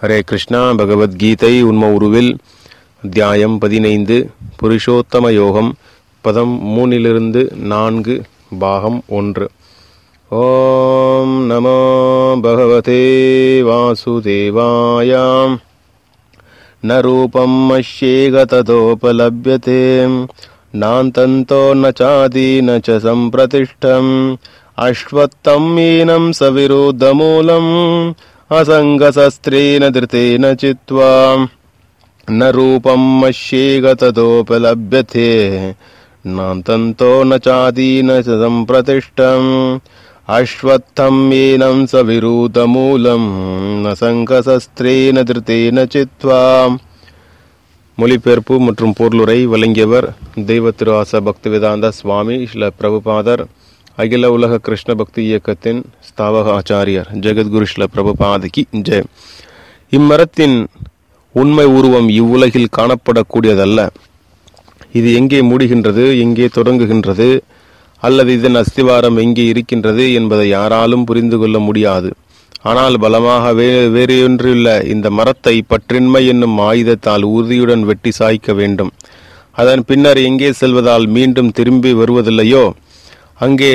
ஹரே கிருஷ்ணா பகவத்கீதை உண்ம உருவில் அத்தியாயம் பதினைந்து புருஷோத்தம யோகம் பதம் மூணிலிருந்து நான்கு பாகம் ஒன்று ஓம் நமோ பகவதே வாசுதேவாயாம் न रूपं मश्येग ततोपलभ्यते नान्तन्तो न चादि न च सम्प्रतिष्ठम् अश्वत्थं मीनं सविरुद्धमूलम् असङ्गशस्त्रेण धृतेन चित्वा न रूपं मश्येग ततोपलभ्यते नान्तन्तो न चादि न च सम्प्रतिष्ठम् अश्वत्थं मीनं सविरूतमूलं न சங்கசஸ்திரேன திருத்தேன சித்வா மொழிபெயர்ப்பு மற்றும் பொருளுரை வழங்கியவர் தெய்வ திருவாச பக்திவேதாந்த சுவாமி ஸ்ல பிரபுபாதர் அகில உலக கிருஷ்ண பக்தி இயக்கத்தின் ஸ்தாபக ஆச்சாரியர் ஜெகத்குரு ஸ்ல பிரபுபாதிக்கு ஜெய் இம்மரத்தின் உண்மை உருவம் இவ்வுலகில் காணப்படக்கூடியதல்ல இது எங்கே மூடுகின்றது எங்கே தொடங்குகின்றது அல்லது இதன் அஸ்திவாரம் எங்கே இருக்கின்றது என்பதை யாராலும் புரிந்து கொள்ள முடியாது ஆனால் பலமாக வே வேறொன்றுள்ள இந்த மரத்தை பற்றின்மை என்னும் ஆயுதத்தால் உறுதியுடன் வெட்டி சாய்க்க வேண்டும் அதன் பின்னர் எங்கே செல்வதால் மீண்டும் திரும்பி வருவதில்லையோ அங்கே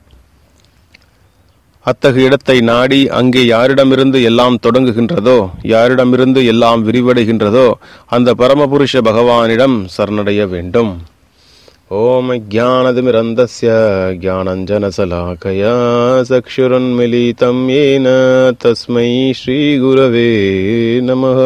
அத்தகு இடத்தை நாடி அங்கே யாரிடமிருந்து எல்லாம் தொடங்குகின்றதோ யாரிடமிருந்து எல்லாம் விரிவடைகின்றதோ அந்த பரமபுருஷ பகவானிடம் சரணடைய வேண்டும் ॐ ज्ञानतिमिरन्दस्य ज्ञानञ्जनशलाकया चक्षुरुन्मिलितं येन तस्मै श्रीगुरवे नमः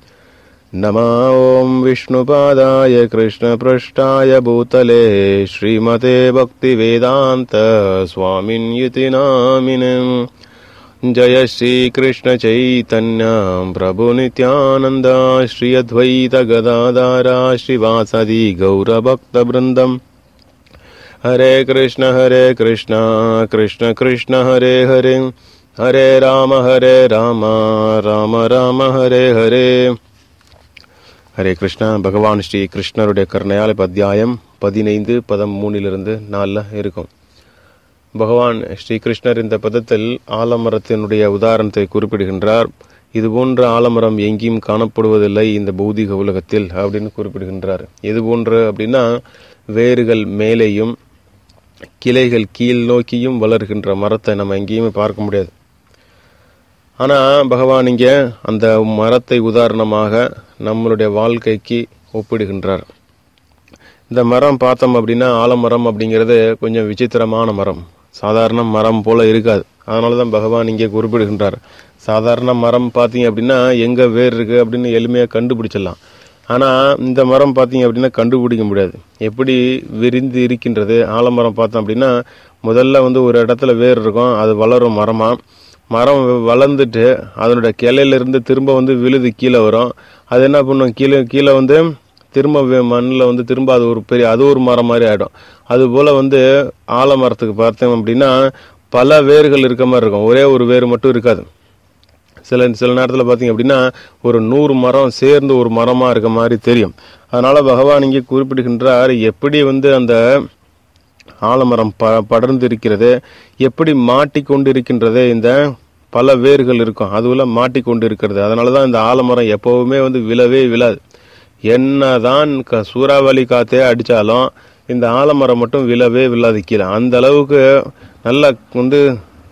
नमः ॐ विष्णुपादाय कृष्णपृष्ठाय भूतले श्रीमते भक्तिवेदान्त स्वामिन्युति नामिनम् जय श्रीकृष्ण चैतन्य प्रभु नित्यानन्द श्री अद्वैत गदाधारा श्रीवासदि गौरभक्तवृन्दम् हरे कृष्ण हरे कृष्ण कृष्ण कृष्ण हरे हरे हरे राम हरे राम ராம ராம ஹரே ஹரே ஹரே கிருஷ்ணா பகவான் ஸ்ரீ கிருஷ்ணருடைய கருணையால் இப்ப அத்தியாயம் பதினைந்து பதம் மூணிலிருந்து நாலில் இருக்கும் பகவான் ஸ்ரீ கிருஷ்ணர் இந்த பதத்தில் ஆலமரத்தினுடைய உதாரணத்தை குறிப்பிடுகின்றார் இது போன்ற ஆலமரம் எங்கேயும் காணப்படுவதில்லை இந்த பௌதிக உலகத்தில் அப்படின்னு குறிப்பிடுகின்றார் எது போன்று அப்படின்னா வேர்கள் மேலேயும் கிளைகள் கீழ் நோக்கியும் வளர்கின்ற மரத்தை நம்ம எங்கேயுமே பார்க்க முடியாது ஆனா பகவான் இங்க அந்த மரத்தை உதாரணமாக நம்மளுடைய வாழ்க்கைக்கு ஒப்பிடுகின்றார் இந்த மரம் பார்த்தோம் அப்படின்னா ஆலமரம் அப்படிங்கிறது கொஞ்சம் விசித்திரமான மரம் சாதாரண மரம் போல இருக்காது அதனால தான் பகவான் இங்கே குறிப்பிடுகின்றார் சாதாரண மரம் பார்த்தீங்க அப்படின்னா எங்கே வேர் இருக்கு அப்படின்னு எளிமையாக கண்டுபிடிச்சிடலாம் ஆனால் இந்த மரம் பார்த்தீங்க அப்படின்னா கண்டுபிடிக்க முடியாது எப்படி விரிந்து இருக்கின்றது ஆலமரம் பார்த்தோம் அப்படின்னா முதல்ல வந்து ஒரு இடத்துல வேர் இருக்கும் அது வளரும் மரமாக மரம் வளர்ந்துட்டு அதனுடைய கிளையிலிருந்து திரும்ப வந்து விழுது கீழே வரும் அது என்ன பண்ணும் கீழே கீழே வந்து திரும்ப மண்ணில் வந்து திரும்ப அது ஒரு பெரிய அது ஒரு மரம் மாதிரி ஆகிடும் அதுபோல் வந்து ஆலமரத்துக்கு பார்த்தோம் அப்படின்னா பல வேர்கள் இருக்க மாதிரி இருக்கும் ஒரே ஒரு வேர் மட்டும் இருக்காது சில சில நேரத்தில் பார்த்தீங்க அப்படின்னா ஒரு நூறு மரம் சேர்ந்து ஒரு மரமாக இருக்க மாதிரி தெரியும் அதனால பகவான் இங்கே குறிப்பிடுகின்றார் எப்படி வந்து அந்த ஆலமரம் ப படர்ந்து இருக்கிறது எப்படி மாட்டிக்கொண்டு இருக்கின்றது இந்த பல வேர்கள் இருக்கும் அதுல மாட்டிக்கொண்டு இருக்கிறது அதனால தான் இந்த ஆலமரம் எப்பவுமே வந்து விழவே விழாது என்னதான் க சூறாவளி காத்தே அடித்தாலும் இந்த ஆலமரம் மட்டும் விழவே விழாது கீழே அந்த அளவுக்கு நல்லா வந்து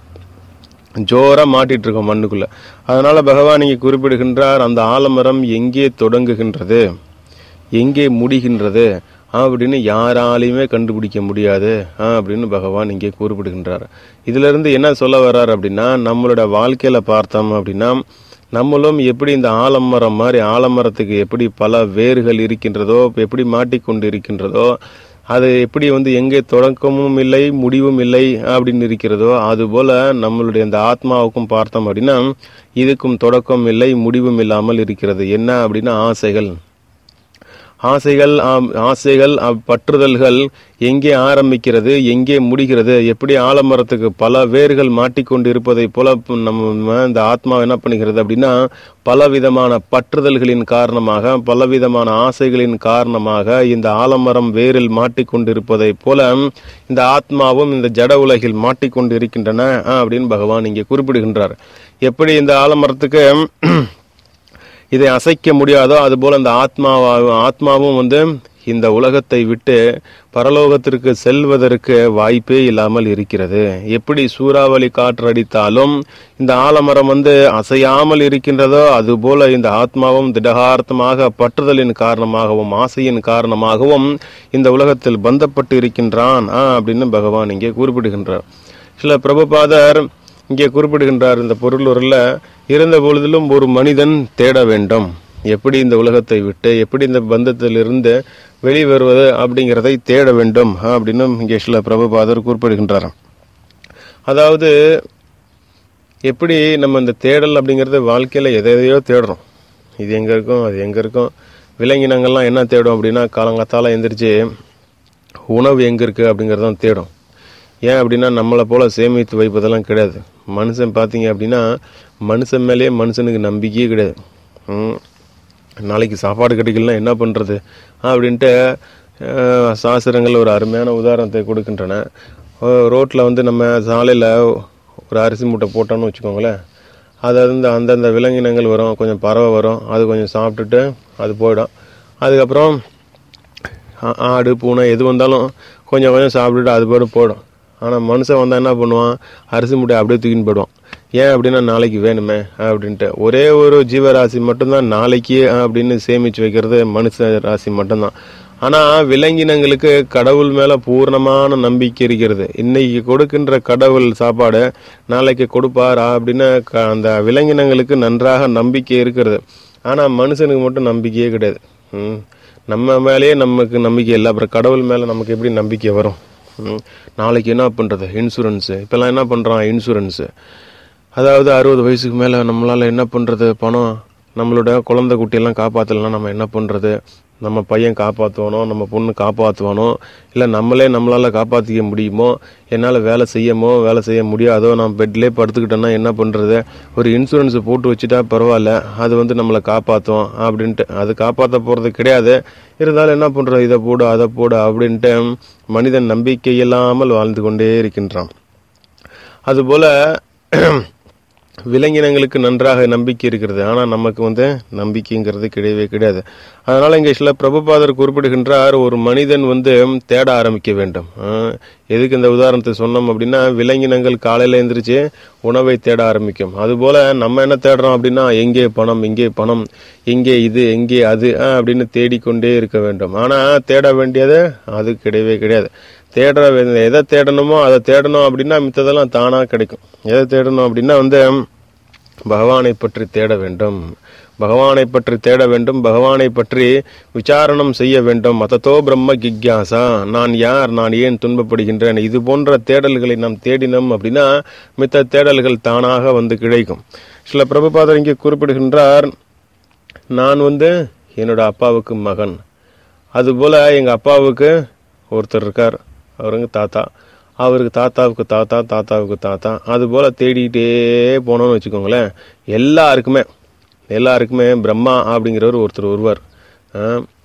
ஜோராக மாட்டிட்டு இருக்கோம் மண்ணுக்குள்ள அதனால பகவான் இங்கே குறிப்பிடுகின்றார் அந்த ஆலமரம் எங்கே தொடங்குகின்றது எங்கே முடிகின்றது அப்படின்னு யாராலையுமே கண்டுபிடிக்க முடியாது அப்படின்னு பகவான் இங்கே குறிப்பிடுகின்றார் இதுல இருந்து என்ன சொல்ல வர்றார் அப்படின்னா நம்மளோட வாழ்க்கையில பார்த்தோம் அப்படின்னா நம்மளும் எப்படி இந்த ஆலமரம் மாதிரி ஆலமரத்துக்கு எப்படி பல வேர்கள் இருக்கின்றதோ எப்படி மாட்டிக்கொண்டு இருக்கின்றதோ அது எப்படி வந்து எங்கே தொடக்கமும் இல்லை முடிவும் இல்லை அப்படின்னு இருக்கிறதோ அதுபோல நம்மளுடைய இந்த ஆத்மாவுக்கும் பார்த்தோம் அப்படின்னா இதுக்கும் தொடக்கம் இல்லை முடிவும் இல்லாமல் இருக்கிறது என்ன அப்படின்னா ஆசைகள் ஆசைகள் ஆம், ஆசைகள் அப் பற்றுதல்கள் எங்கே ஆரம்பிக்கிறது எங்கே முடிகிறது எப்படி ஆலமரத்துக்கு பல வேர்கள் மாட்டிக்கொண்டு இருப்பதை போல ப- நம்ம இந்த ஆத்மா என்ன பண்ணுகிறது அப்படின்னா பலவிதமான பற்றுதல்களின் காரணமாக பலவிதமான ஆசைகளின் காரணமாக இந்த ஆலமரம் வேரில் மாட்டிக்கொண்டிருப்பதை போல இந்த ஆத்மாவும் இந்த ஜட உலகில் மாட்டிக்கொண்டு இருக்கின்றன ஆ, அப்படின்னு பகவான் இங்கே குறிப்பிடுகின்றார் எப்படி இந்த ஆலமரத்துக்கு இதை அசைக்க முடியாதோ அதுபோல இந்த ஆத்மாவா ஆத்மாவும் வந்து இந்த உலகத்தை விட்டு பரலோகத்திற்கு செல்வதற்கு வாய்ப்பே இல்லாமல் இருக்கிறது எப்படி சூறாவளி காற்று அடித்தாலும் இந்த ஆலமரம் வந்து அசையாமல் இருக்கின்றதோ அதுபோல இந்த ஆத்மாவும் திடகார்த்தமாக பற்றுதலின் காரணமாகவும் ஆசையின் காரணமாகவும் இந்த உலகத்தில் பந்தப்பட்டு இருக்கின்றான் ஆ, அப்படின்னு பகவான் இங்கே குறிப்பிடுகின்றார் சில பிரபுபாதர் இங்கே குறிப்பிடுகின்றார் இந்த பொருளுரில் இருந்த பொழுதிலும் ஒரு மனிதன் தேட வேண்டும் எப்படி இந்த உலகத்தை விட்டு எப்படி இந்த பந்தத்திலிருந்து வெளிவருவது அப்படிங்கிறதை தேட வேண்டும் அப்படின்னு இங்கே சில பிரபுபாதர் குறிப்பிடுகின்றார் அதாவது எப்படி நம்ம இந்த தேடல் அப்படிங்கிறது வாழ்க்கையில் எதை எதையோ தேடுறோம் இது எங்கே இருக்கும் அது எங்கே இருக்கும் விலங்கினங்கள்லாம் என்ன தேடும் அப்படின்னா காலங்காத்தால எந்திரிச்சு உணவு எங்கே இருக்குது அப்படிங்கிறதான் தேடும் ஏன் அப்படின்னா நம்மளை போல சேமித்து வைப்பதெல்லாம் கிடையாது மனுஷன் பார்த்தீங்க அப்படின்னா மனுஷன் மேலேயே மனுஷனுக்கு நம்பிக்கையே கிடையாது ம். நாளைக்கு சாப்பாடு கிடைக்கலனா என்ன பண்ணுறது அப்படின்ட்டு அஹ், சாஸ்திரங்கள் ஒரு அருமையான உதாரணத்தை கொடுக்கின்றன ரோட்டில் வந்து நம்ம சாலையில் ஒரு அரிசி மூட்டை போட்டோம்னு வச்சுக்கோங்களேன் அது வந்து அந்தந்த விலங்கினங்கள் வரும் கொஞ்சம் பறவை வரும் அது கொஞ்சம் சாப்பிட்டுட்டு அது போயிடும் அதுக்கப்புறம் ஆ- ஆடு பூனை எது வந்தாலும் கொஞ்சம் கொஞ்சம் சாப்பிட்டுட்டு அது பாட்டு போயிடும் ஆனால் மனுஷன் வந்தால் என்ன பண்ணுவான் அரிசி மூட்டை அப்படியே தூக்கின்னு போயிடுவான் ஏன் அப்படின்னா நாளைக்கு வேணுமே அப்படின்ட்டு ஒரே ஒரு ஜீவராசி மட்டும்தான் நாளைக்கு அப்படின்னு சேமித்து வைக்கிறது மனுஷ ராசி மட்டும்தான் ஆனால் விலங்கினங்களுக்கு கடவுள் மேலே பூர்ணமான நம்பிக்கை இருக்கிறது இன்னைக்கு கொடுக்கின்ற கடவுள் சாப்பாடு நாளைக்கு கொடுப்பாரா அப்படின்னு க- அந்த விலங்கினங்களுக்கு நன்றாக நம்பிக்கை இருக்கிறது ஆனால் மனுஷனுக்கு மட்டும் நம்பிக்கையே கிடையாது ம். நம்ம மேலேயே நமக்கு நம்பிக்கை இல்லை அப்புறம் கடவுள் மேலே நமக்கு எப்படி நம்பிக்கை வரும் ம். நாளைக்கு என்ன பண்ணுறது இன்சூரன்ஸு இப்போல்லாம் என்ன பண்ணுறான் இன்சூரன்ஸு அதாவது அறுபது வயசுக்கு மேலே நம்மளால் என்ன பண்ணுறது பணம் நம்மளோட குழந்தை குட்டியெல்லாம் காப்பாற்றலாம் நம்ம என்ன பண்ணுறது நம்ம பையன் காப்பாற்றுவானோ நம்ம பொண்ணு காப்பாற்றுவானோ இல்லை நம்மளே நம்மளால் காப்பாற்றிக்க முடியுமோ என்னால் வேலை செய்யமோ வேலை செய்ய முடியாதோ நான் பெட்லேயே படுத்துக்கிட்டேன்னா என்ன பண்ணுறது ஒரு இன்சூரன்ஸ் போட்டு வச்சுட்டா பரவாயில்ல அது வந்து நம்மளை காப்பாற்றும் அப்படின்ட்டு அது காப்பாற்ற போகிறது கிடையாது இருந்தாலும் என்ன பண்ணுறது இதை போடு அதை போடு அப்படின்ட்டு மனிதன் நம்பிக்கை இல்லாமல் வாழ்ந்து கொண்டே இருக்கின்றான் அதுபோல விலங்கினங்களுக்கு நன்றாக நம்பிக்கை இருக்கிறது ஆனால் நமக்கு வந்து நம்பிக்கைங்கிறது கிடையவே கிடையாது அதனால இங்கே சில பிரபுபாதர் குறிப்பிடுகின்றார் ஒரு மனிதன் வந்து தேட ஆரம்பிக்க வேண்டும் ஆஹ், எதுக்கு இந்த உதாரணத்தை சொன்னோம் அப்படின்னா விலங்கினங்கள் காலையில் எந்திரிச்சு உணவை தேட ஆரம்பிக்கும் அதுபோல நம்ம என்ன தேடுறோம் அப்படின்னா எங்கே பணம் எங்கே பணம் எங்கே இது எங்கே அது ஆஹ், அப்படின்னு தேடிக்கொண்டே இருக்க வேண்டும் ஆனால் தேட வேண்டியது அது கிடையவே கிடையாது தேடுற வே- எதை தேடணுமோ அதை தேடணும் அப்படின்னா மித்ததெல்லாம் தானா கிடைக்கும் எதை தேடணும் அப்படின்னா வந்து பகவானை பற்றி தேட வேண்டும் பகவானை பற்றி தேட வேண்டும் பகவானை பற்றி விசாரணம் செய்ய வேண்டும் மதத்தோ பிரம்ம கிக்யாசா நான் யார் நான் ஏன் துன்பப்படுகின்றேன் இது போன்ற தேடல்களை நாம் தேடினோம் அப்படின்னா மித்த தேடல்கள் தானாக வந்து கிடைக்கும் சில பிரபுபாதர் இங்கே குறிப்பிடுகின்றார் நான் வந்து என்னோட அப்பாவுக்கு மகன் அதுபோல் எங்கள் அப்பாவுக்கு ஒருத்தர் இருக்கார் அவருங்க தாத்தா அவருக்கு தாத்தாவுக்கு தாத்தா தாத்தாவுக்கு தாத்தா அதுபோல் தேடிக்கிட்டே போனோம்னு வச்சுக்கோங்களேன் எல்லாருக்குமே எல்லாருக்குமே பிரம்மா அப்படிங்கிறவர் ஒருத்தர் வருவார் ஆ,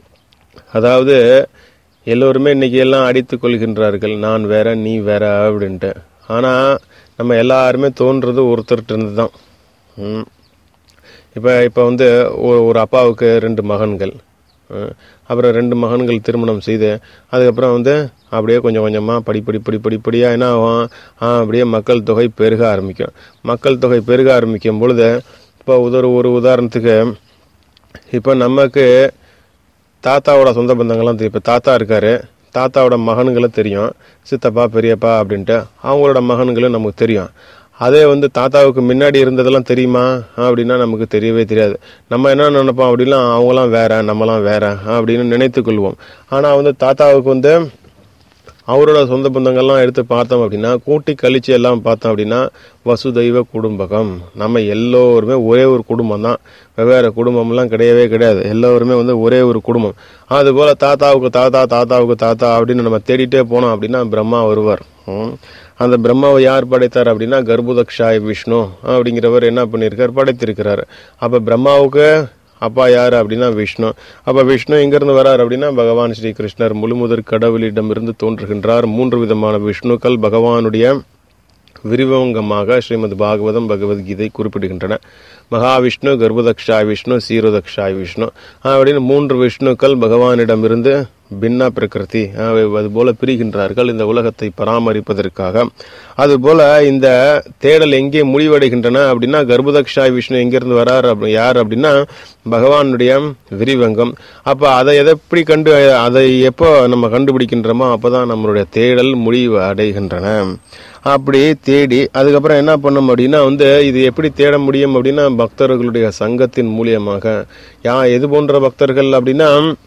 அதாவது எல்லோருமே இன்னைக்கு எல்லாம் அடித்து கொள்கின்றார்கள் நான் வேற நீ வேற அப்படின்ட்டு ஆனால் நம்ம எல்லாருமே தோன்றது ஒருத்தர்கிட்ட இருந்து தான் ம். இப்போ இப்போ வந்து ஒரு ஒரு அப்பாவுக்கு ரெண்டு மகன்கள் அஹ் அப்புறம் ரெண்டு மகன்கள் திருமணம் செய்து அதுக்கப்புறம் வந்து அப்படியே கொஞ்சம் கொஞ்சமாக படிப்படி படி படிப்படியாக என்ன ஆகும் ஆ, அப்படியே மக்கள் தொகை பெருக ஆரம்பிக்கும் மக்கள் தொகை பெருக ஆரம்பிக்கும் பொழுது இப்போ உதறு ஒரு உதாரணத்துக்கு இப்போ நமக்கு தாத்தாவோட சொந்த பந்தங்கள்லாம் தெரியும் இப்போ தாத்தா இருக்காரு தாத்தாவோட மகனுங்களை தெரியும் சித்தப்பா பெரியப்பா அப்படின்ட்டு அவங்களோட மகன்களும் நமக்கு தெரியும் அதே வந்து தாத்தாவுக்கு முன்னாடி இருந்ததெல்லாம் தெரியுமா அப்படின்னா நமக்கு தெரியவே தெரியாது நம்ம என்ன நினைப்போம் அப்படின்னா அவங்களாம் வேற நம்மலாம் வேற அப்படின்னு நினைத்துக் கொள்வோம் ஆனால் வந்து தாத்தாவுக்கு வந்து அவரோட சொந்த பந்தங்கள்லாம் எடுத்து பார்த்தோம் அப்படின்னா கூட்டி கழிச்சு எல்லாம் பார்த்தோம் அப்படின்னா வசுதெய்வ குடும்பகம் நம்ம எல்லோருமே ஒரே ஒரு குடும்பம் தான் வெவ்வேறு குடும்பம்லாம் கிடையவே கிடையாது எல்லோருமே வந்து ஒரே ஒரு குடும்பம் அதுபோல தாத்தாவுக்கு தாத்தா தாத்தாவுக்கு தாத்தா அப்படின்னு நம்ம தேடிட்டே போனோம் அப்படின்னா பிரம்மா வருவார் ம். அந்த பிரம்மாவை யார் படைத்தார் அப்படின்னா கர்ப்புதக்ஷாய் விஷ்ணு அப்படிங்கிறவர் என்ன பண்ணியிருக்கார் படைத்திருக்கிறார் அப்ப பிரம்மாவுக்கு அப்பா யார் அப்படின்னா விஷ்ணு அப்ப விஷ்ணு எங்கிருந்து வரார் அப்படின்னா பகவான் ஸ்ரீ கிருஷ்ணர் முழுமுதற் கடவுளிடமிருந்து தோன்றுகின்றார் மூன்று விதமான விஷ்ணுக்கள் பகவானுடைய விரிவங்கமாக ஸ்ரீமத் பாகவதம் பகவத்கீதை குறிப்பிடுகின்றன மகாவிஷ்ணு கர்ப்பதக்ஷாய் விஷ்ணு சீரோதக்ஷாய் விஷ்ணு அப்படின்னு மூன்று விஷ்ணுக்கள் பகவானிடமிருந்து பின்னா பிரகிருதி அதுபோல பிரிகின்றார்கள் இந்த உலகத்தை பராமரிப்பதற்காக அதுபோல இந்த தேடல் எங்கே முடிவடைகின்றன அப்படின்னா கர்ப்பதக்ஷாய் விஷ்ணு எங்கிருந்து வரார் அப்படி யார் அப்படின்னா பகவானுடைய விரிவங்கம் அப்ப அதை எதை எப்படி கண்டு அதை எப்போ நம்ம கண்டுபிடிக்கின்றோமோ அப்பதான் நம்மளுடைய தேடல் முடிவு அடைகின்றன அப்படி தேடி அதுக்கப்புறம் என்ன பண்ணோம் அப்படின்னா வந்து இது எப்படி தேட முடியும் அப்படின்னா பக்தர்களுடைய சங்கத்தின் மூலியமாக யா எது போன்ற பக்தர்கள் அப்படின்னா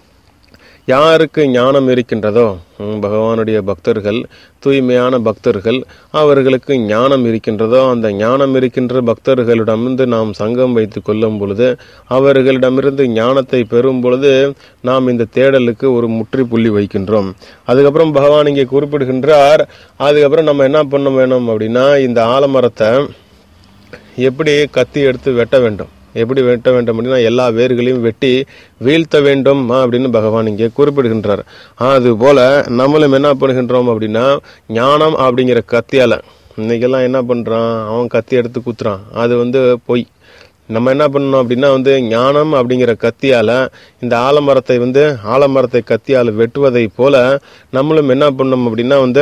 யாருக்கு ஞானம் இருக்கின்றதோ ம், பகவானுடைய பக்தர்கள் தூய்மையான பக்தர்கள் அவர்களுக்கு ஞானம் இருக்கின்றதோ அந்த ஞானம் இருக்கின்ற பக்தர்களிடமிருந்து நாம் சங்கம் வைத்துக் கொள்ளும் பொழுது அவர்களிடமிருந்து ஞானத்தை பெறும் பொழுது நாம் இந்த தேடலுக்கு ஒரு முற்றுப்புள்ளி வைக்கின்றோம் அதுக்கப்புறம் பகவான் இங்கே குறிப்பிடுகின்றார் அதுக்கப்புறம் நம்ம என்ன பண்ண வேணும் அப்படின்னா இந்த ஆலமரத்தை எப்படி கத்தி எடுத்து வெட்ட வேண்டும் எப்படி வெட்ட வேண்டும் அப்படின்னா எல்லா வேர்களையும் வெட்டி வீழ்த்த வேண்டும் ஆ, அப்படின்னு பகவான் இங்கே குறிப்பிடுகின்றார் அது போல நம்மளும் என்ன பண்ணுகின்றோம் அப்படின்னா ஞானம் அப்படிங்கிற கத்தியால இன்னைக்கெல்லாம் என்ன பண்றான் அவன் கத்தி எடுத்து குத்துறான் அது வந்து பொய் நம்ம என்ன பண்ணணும் அப்படின்னா வந்து ஞானம் அப்படிங்கிற கத்தியால இந்த ஆலமரத்தை வந்து ஆலமரத்தை கத்தியால வெட்டுவதை போல நம்மளும் என்ன பண்ணணும் அப்படின்னா வந்து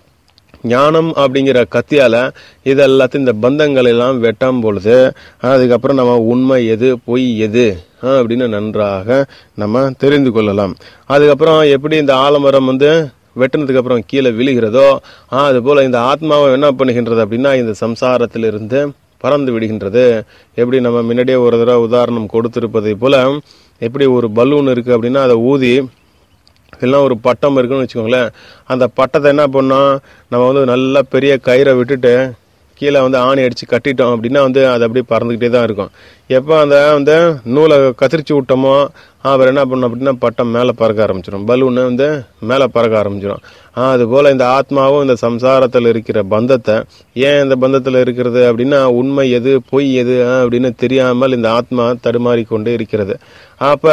ஞானம் அப்படிங்கிற கத்தியால இது எல்லாத்தையும் இந்த பந்தங்கள் எல்லாம் வெட்டும் பொழுது அதுக்கப்புறம் நம்ம உண்மை எது பொய் எது ஆ, அப்படின்னு நன்றாக நம்ம தெரிந்து கொள்ளலாம் அதுக்கப்புறம் எப்படி இந்த ஆலமரம் வந்து வெட்டினதுக்கு அப்புறம் கீழே விழுகிறதோ ஆ, அது போல இந்த ஆத்மாவை என்ன பண்ணுகின்றது அப்படின்னா இந்த சம்சாரத்திலிருந்து பறந்து விடுகின்றது எப்படி நம்ம முன்னாடியே ஒரு தடவை உதாரணம் கொடுத்திருப்பதை போல எப்படி ஒரு பலூன் இருக்கு அப்படின்னா அதை ஊதி எல்லாம் ஒரு பட்டம் இருக்குன்னு வச்சுக்கோங்களேன் அந்த பட்டத்தை என்ன பண்ணோம் நம்ம வந்து நல்லா பெரிய கயிறை விட்டுட்டு கீழே வந்து ஆணி அடிச்சு கட்டிட்டோம் அப்படின்னா வந்து அது அப்படியே பறந்துக்கிட்டே தான் இருக்கும் எப்போ அந்த வந்து நூலை கத்திரிச்சு விட்டோமோ அப்புறம் என்ன பண்ணோம் அப்படின்னா பட்டம் மேலே பறக்க ஆரம்பிச்சிடும் பலூனு வந்து மேலே பறக்க ஆரம்பிச்சிடும் அதுபோல் இந்த ஆத்மாவும் இந்த சம்சாரத்தில் இருக்கிற பந்தத்தை ஏன் இந்த பந்தத்தில் இருக்கிறது அப்படின்னா உண்மை எது பொய் எது ஆ, அப்படின்னு தெரியாமல் இந்த ஆத்மா தடுமாறிக்கொண்டே இருக்கிறது அப்போ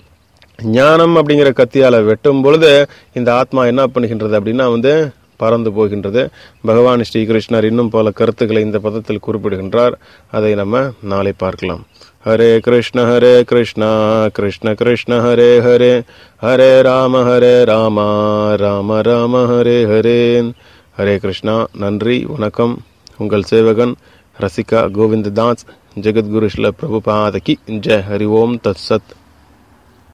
ஞானம் அப்படிங்கிற கத்தியால வெட்டும் பொழுது இந்த ஆத்மா என்ன பண்ணுகின்றது அப்படின்னா வந்து பறந்து போகின்றது பகவான் ஸ்ரீகிருஷ்ணர் இன்னும் பல கருத்துக்களை இந்த பதத்தில் குறிப்பிடுகின்றார் அதை நம்ம நாளை பார்க்கலாம் ஹரே கிருஷ்ண ஹரே கிருஷ்ணா கிருஷ்ண கிருஷ்ண ஹரே ஹரே ஹரே ராம ஹரே ராமா ராம ராம ஹரே ஹரே ஹரே கிருஷ்ணா நன்றி வணக்கம் உங்கள் சேவகன் ரசிகா கோவிந்த தாஸ் ஜெகத்குரு ஸ்ல பிரபுபாதகி ஜெய் ஹரி ஓம் தத் சத்